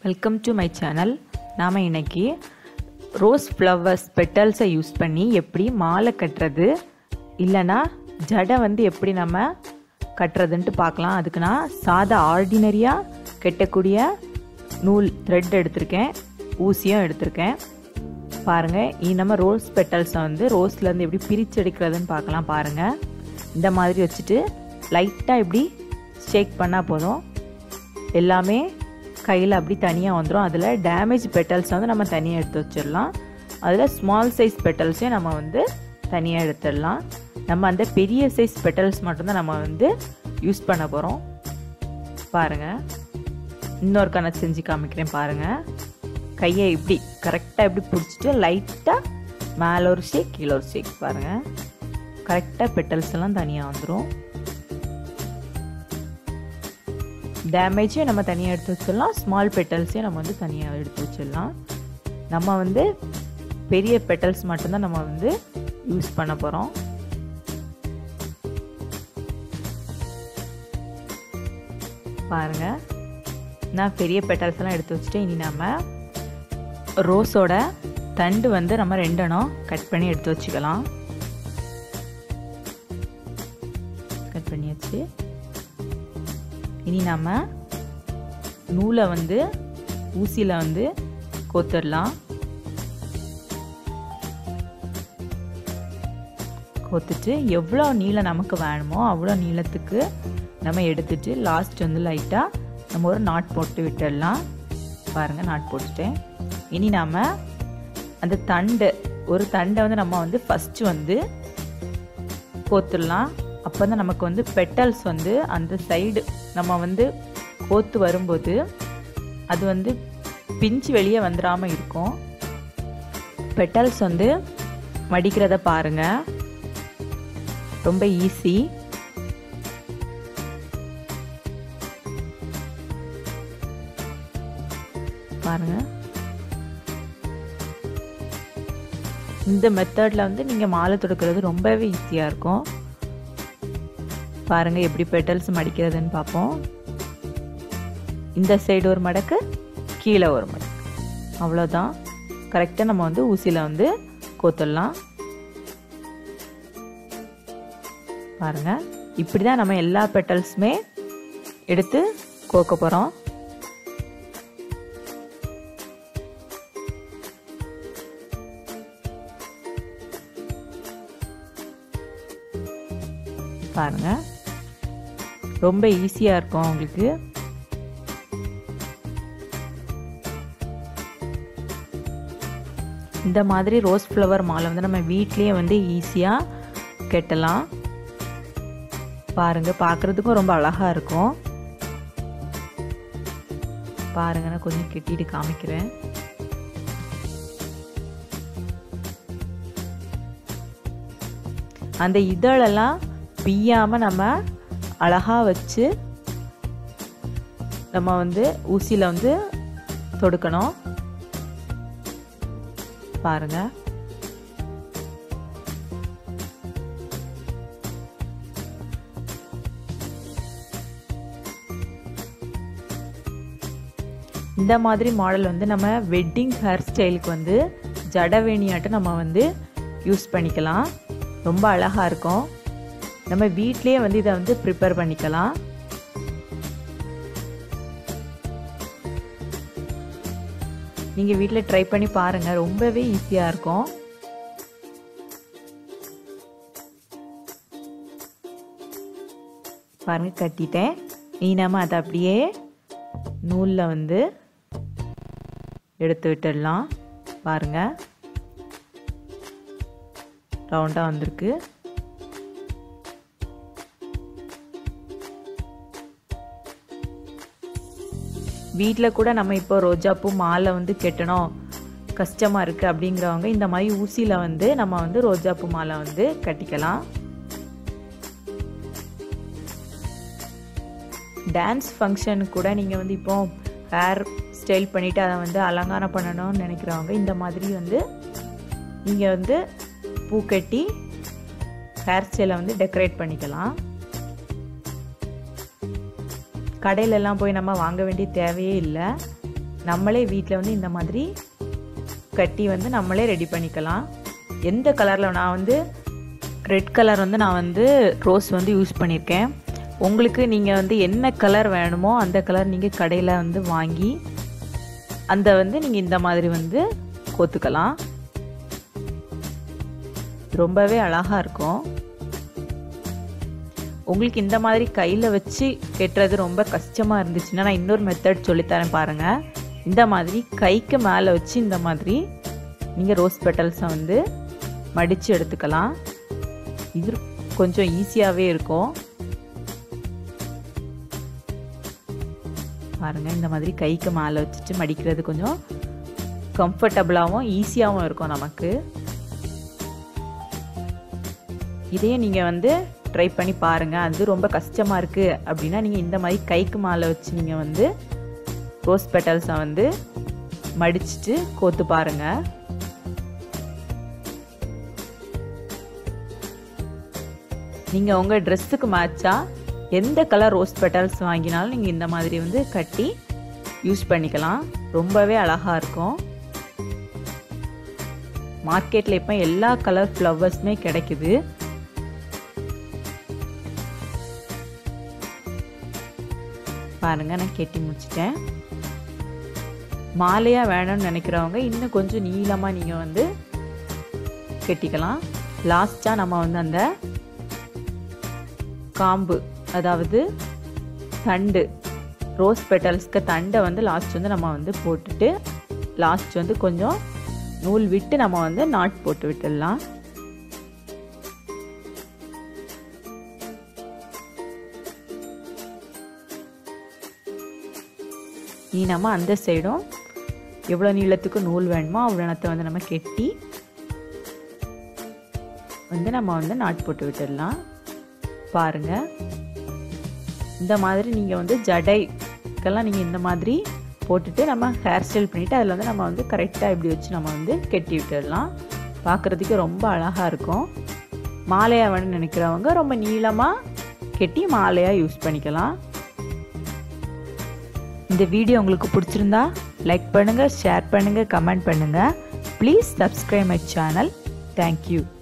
welcome to my channel நாம் இன்னைக்கு rose flowers பெட்டல்ஸை use பண்ணி எப்படி மாலை கட்டுறது இல்லைன்னா ஜடை வந்து எப்படி நம்ம கட்டுறதுன்ட்டு பார்க்கலாம் அதுக்கு நான் சாதா ஆர்டினரியாக கட்டக்கூடிய நூல் த்ரெட் எடுத்திருக்கேன் ஊசியும் எடுத்திருக்கேன் பாருங்கள் இ நம்ம ரோஸ் பெட்டல்ஸை வந்து ரோஸ்லேருந்து எப்படி பிரித்து எடுக்கிறதுன்னு பார்க்கலாம் பாருங்கள் இந்த மாதிரி வச்சுட்டு லைட்டாக இப்படி ஷேக் பண்ணால் போதும் எல்லாமே கையில் அப்படி தனியாக வந்துடும் அதில் டேமேஜ் பெட்டல்ஸ் வந்து நம்ம தனியாக எடுத்து வச்சிடலாம் அதில் ஸ்மால் சைஸ் பெட்டல்ஸையும் நம்ம வந்து தனியாக எடுத்துடலாம் நம்ம அந்த பெரிய சைஸ் பெட்டல்ஸ் மட்டும்தான் நம்ம வந்து யூஸ் பண்ண போகிறோம் பாருங்கள் இன்னொரு கணக்கு செஞ்சு காமிக்கிறேன் பாருங்கள் கையை இப்படி கரெக்டாக இப்படி பிடிச்சிட்டு லைட்டாக மேலே ஒரு ஷேக் கீழே ஒரு ஷேக் பாருங்கள் கரெக்டாக பெட்டல்ஸ் எல்லாம் தனியாக வந்துடும் டேமேஜையும் நம்ம தனியாக எடுத்து வச்சிடலாம் ஸ்மால் பெட்டல்ஸையும் நம்ம வந்து தனியாக எடுத்து வச்சிடலாம் நம்ம வந்து பெரிய பெட்டல்ஸ் மட்டும்தான் நம்ம வந்து யூஸ் பண்ண போகிறோம் பாருங்கள் நான் பெரிய பெட்டல்ஸ் எல்லாம் எடுத்து வச்சுட்டு இனி நம்ம ரோஸோட தண்டு வந்து நம்ம ரெண்டெண்ணம் கட் பண்ணி எடுத்து வச்சுக்கலாம் கட் பண்ணியாச்சு இனி நம்ம நூலை வந்து ஊசியில் வந்து கோத்துடலாம் கோத்துட்டு எவ்வளோ நீளம் நமக்கு வேணுமோ அவ்வளோ நீளத்துக்கு நம்ம எடுத்துட்டு லாஸ்ட் வந்து லைட்டாக நம்ம ஒரு நாட் போட்டு விட்டுடலாம் பாருங்கள் நாட் போட்டுட்டேன் இனி நாம் அந்த தண்டு ஒரு தண்டை வந்து நம்ம வந்து ஃபஸ்ட்டு வந்து கோத்துடலாம் அப்போ தான் நமக்கு வந்து பெட்டல்ஸ் வந்து அந்த சைடு நம்ம வந்து கோத்து வரும்போது அது வந்து பிஞ்சு வெளியே வந்துடாமல் இருக்கும் பெட்டல்ஸ் வந்து மடிக்கிறத பாருங்க ரொம்ப ஈஸி பாருங்க இந்த மெத்தடில் வந்து நீங்கள் மாலை தொடுக்கிறது ரொம்பவே ஈஸியாக இருக்கும் பாருங்கள் எப்படி பெட்டல்ஸ் மடிக்கிறதுன்னு பார்ப்போம் இந்த சைடு ஒரு மடக்கு கீழே ஒரு மடக்கு அவ்வளோதான் கரெக்டாக நம்ம வந்து ஊசியில் வந்து கோத்துடலாம் பாருங்கள் இப்படி தான் நம்ம எல்லா பெட்டல்ஸுமே எடுத்து கோக்க போகிறோம் பாருங்கள் ரொம்ப ஈஸியாக இருக்கும் உங்களுக்கு இந்த மாதிரி ரோஸ் ஃப்ளவர் மாலை வந்து நம்ம வீட்லேயே வந்து ஈஸியாக கெட்டலாம் பாருங்கள் பார்க்குறதுக்கும் ரொம்ப அழகாக இருக்கும் பாருங்க நான் கொஞ்சம் கெட்டிட்டு காமிக்கிறேன் அந்த இதழெல்லாம் பிய்யாமல் நம்ம அழகாக வச்சு நம்ம வந்து ஊசியில் வந்து தொடுக்கணும் பாருங்க இந்த மாதிரி மாடல் வந்து நம்ம வெட்டிங் ஹேர் ஸ்டைலுக்கு வந்து ஜடவேணியாட்டம் நம்ம வந்து யூஸ் பண்ணிக்கலாம் ரொம்ப அழகாக இருக்கும் நம்ம வீட்லேயே வந்து இதை வந்து ப்ரிப்பேர் பண்ணிக்கலாம் நீங்கள் வீட்டில் ட்ரை பண்ணி பாருங்கள் ரொம்பவே ஈஸியாக இருக்கும் பாருங்க கட்டிட்டேன் நீ நம்ம அதை அப்படியே நூலில் வந்து எடுத்து விட்டுடலாம் பாருங்கள் ரவுண்டாக வந்திருக்கு வீட்டில் கூட நம்ம இப்போ ரோஜாப்பூ மாலை வந்து கெட்டணும் கஷ்டமாக இருக்குது அப்படிங்கிறவங்க இந்த மாதிரி ஊசியில் வந்து நம்ம வந்து ரோஜாப்பூ மாலை வந்து கட்டிக்கலாம் டான்ஸ் ஃபங்க்ஷன் கூட நீங்கள் வந்து இப்போ ஹேர் ஸ்டைல் பண்ணிவிட்டு அதை வந்து அலங்காரம் பண்ணணும்னு நினைக்கிறவங்க இந்த மாதிரி வந்து நீங்கள் வந்து பூ கட்டி ஹேர் ஸ்டைலை வந்து டெக்கரேட் பண்ணிக்கலாம் கடையிலெல்லாம் போய் நம்ம வாங்க வேண்டிய தேவையே இல்லை நம்மளே வீட்டில் வந்து இந்த மாதிரி கட்டி வந்து நம்மளே ரெடி பண்ணிக்கலாம் எந்த கலரில் நான் வந்து ரெட் கலர் வந்து நான் வந்து ரோஸ் வந்து யூஸ் பண்ணியிருக்கேன் உங்களுக்கு நீங்கள் வந்து என்ன கலர் வேணுமோ அந்த கலர் நீங்கள் கடையில் வந்து வாங்கி அந்த வந்து நீங்கள் இந்த மாதிரி வந்து கோத்துக்கலாம் ரொம்பவே அழகாக இருக்கும் உங்களுக்கு இந்த மாதிரி கையில் வச்சு கெட்டுறது ரொம்ப கஷ்டமாக இருந்துச்சுன்னா நான் இன்னொரு மெத்தட் சொல்லித்தரேன் பாருங்கள் இந்த மாதிரி கைக்கு மேலே வச்சு இந்த மாதிரி நீங்கள் ரோஸ் பெட்டல்ஸை வந்து மடித்து எடுத்துக்கலாம் இது கொஞ்சம் ஈஸியாகவே இருக்கும் பாருங்கள் இந்த மாதிரி கைக்கு மேலே வச்சுட்டு மடிக்கிறது கொஞ்சம் கம்ஃபர்டபுளாகவும் ஈஸியாகவும் இருக்கும் நமக்கு இதையே நீங்கள் வந்து ட்ரை பண்ணி பாருங்கள் அது ரொம்ப கஷ்டமாக இருக்குது அப்படின்னா நீங்கள் இந்த மாதிரி கைக்கு மேலே வச்சு நீங்கள் வந்து ரோஸ் பெட்டல்ஸை வந்து மடிச்சுட்டு கோத்து பாருங்கள் நீங்கள் உங்கள் ட்ரெஸ்ஸுக்கு மேட்சாக எந்த கலர் ரோஸ் பெட்டல்ஸ் வாங்கினாலும் நீங்கள் இந்த மாதிரி வந்து கட்டி யூஸ் பண்ணிக்கலாம் ரொம்பவே அழகாக இருக்கும் மார்க்கெட்டில் இப்போ எல்லா கலர் ஃப்ளவர்ஸுமே கிடைக்குது பாருங்க நான் கெட்டி முடிச்சிட்டேன் மாலையாக வேணும்னு நினைக்கிறவங்க இன்னும் கொஞ்சம் நீளமாக நீங்கள் வந்து கெட்டிக்கலாம் லாஸ்ட்டாக நம்ம வந்து அந்த காம்பு அதாவது தண்டு ரோஸ் பெட்டல்ஸ்க்கு தண்டை வந்து லாஸ்ட் வந்து நம்ம வந்து போட்டுட்டு லாஸ்ட் வந்து கொஞ்சம் நூல் விட்டு நம்ம வந்து நாட் போட்டு விட்டுடலாம் நீ நம்ம அந்த சைடும் எவ்வளோ நீளத்துக்கு நூல் வேணுமோ அவ்வளோத்தை வந்து நம்ம கெட்டி வந்து நம்ம வந்து நாட் போட்டு விட்டுடலாம் பாருங்கள் இந்த மாதிரி நீங்கள் வந்து ஜடைக்கெல்லாம் நீங்கள் இந்த மாதிரி போட்டுட்டு நம்ம ஹேர் ஸ்டைல் பண்ணிவிட்டு அதில் வந்து நம்ம வந்து கரெக்டாக இப்படி வச்சு நம்ம வந்து கெட்டி விட்டுடலாம் பார்க்குறதுக்கு ரொம்ப அழகாக இருக்கும் மாலையாக வேணும்னு நினைக்கிறவங்க ரொம்ப நீளமாக கெட்டி மாலையாக யூஸ் பண்ணிக்கலாம் இந்த வீடியோ உங்களுக்கு பிடிச்சிருந்தா லைக் பண்ணுங்கள் ஷேர் பண்ணுங்கள் கமெண்ட் பண்ணுங்கள் please subscribe my channel thank you